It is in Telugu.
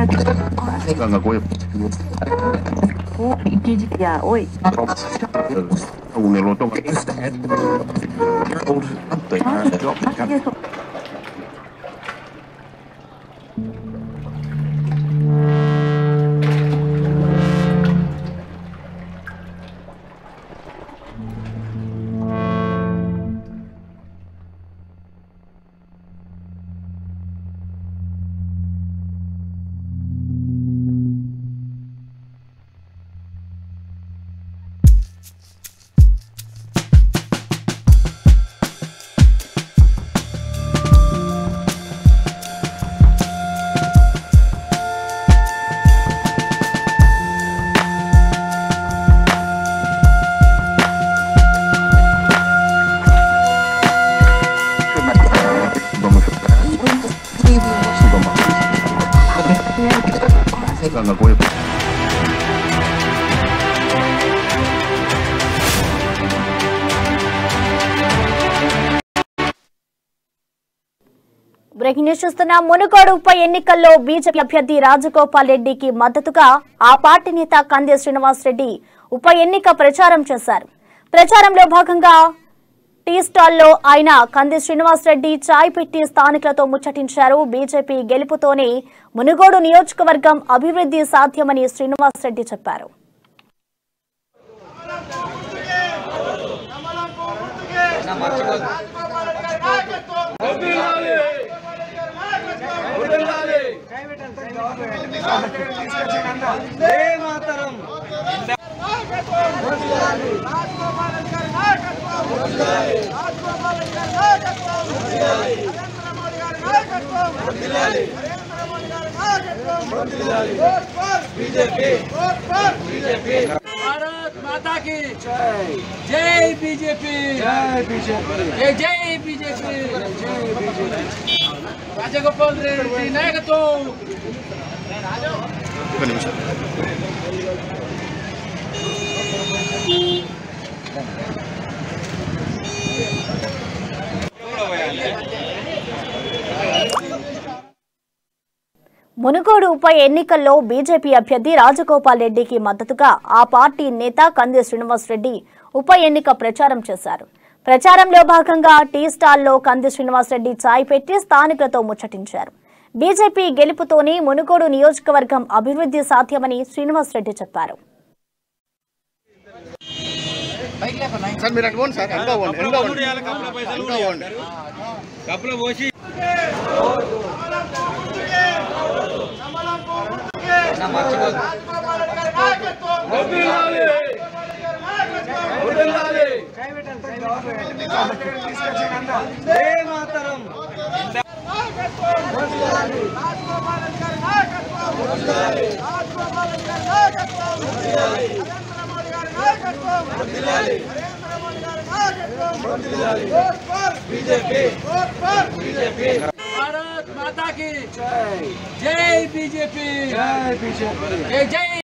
생각하고 お、一時や、おい。 un eloto あ、あ、げそう。 생각하고 బ్రేకింగ్ న్యూస్ చూస్తున్న మునుగోడు ఉప ఎన్నికల్లో బీజేపీ అభ్యర్థి రాజగోపాల్ రెడ్డికి మద్దతుగా ఆ పార్టీ నేత కందే శ్రీనివాస్ రెడ్డి ఉప ఎన్నిక ప్రచారం చేశారు ప్రచారంలో భాగంగా టీ స్టాల్లో ఆయన కంది శ్రీనివాస్ రెడ్డి చాయ్ పెట్టి స్థానికులతో ముచ్చటించారు బీజేపీ గెలుపుతోనే మునుగోడు నియోజకవర్గం అభివృద్ధి సాధ్యమని శ్రీనివాస్ రెడ్డి చెప్పారు भारत माता की जय जय बीजेपी जय बीजेपी जय जय बीजेपी जय बीजेपी రాజగోపాల్ రెడ్డి నాయకత్వం ఒక నిమిషం మునుగోడు ఉప ఎన్నికల్లో బీజేపీ అభ్యర్థి రాజగోపాల్ రెడ్డికి మద్దతుగా ఆ పార్టీ నేత కంది శ్రీనివాస్ రెడ్డి ఉప ఎన్నిక ప్రచారం చేశారు ప్రచారంలో భాగంగా టీ స్టాల్లో కంది శ్రీనివాస్ రెడ్డి చాయ్ పెట్టి స్థానికులతో ముచ్చటించారు బీజేపీ గెలుపుతోనే మునుగోడు నియోజకవర్గం అభివృద్ధి సాధ్యమని శ్రీనివాస్ రెడ్డి చెప్పారు సార్ మీరు అటువంటి సార్ ఎంత పోండి ఎంత పోండి ఎంత పోండి भारत माता की जय जय बीजेपी जय बीजेपी जय जय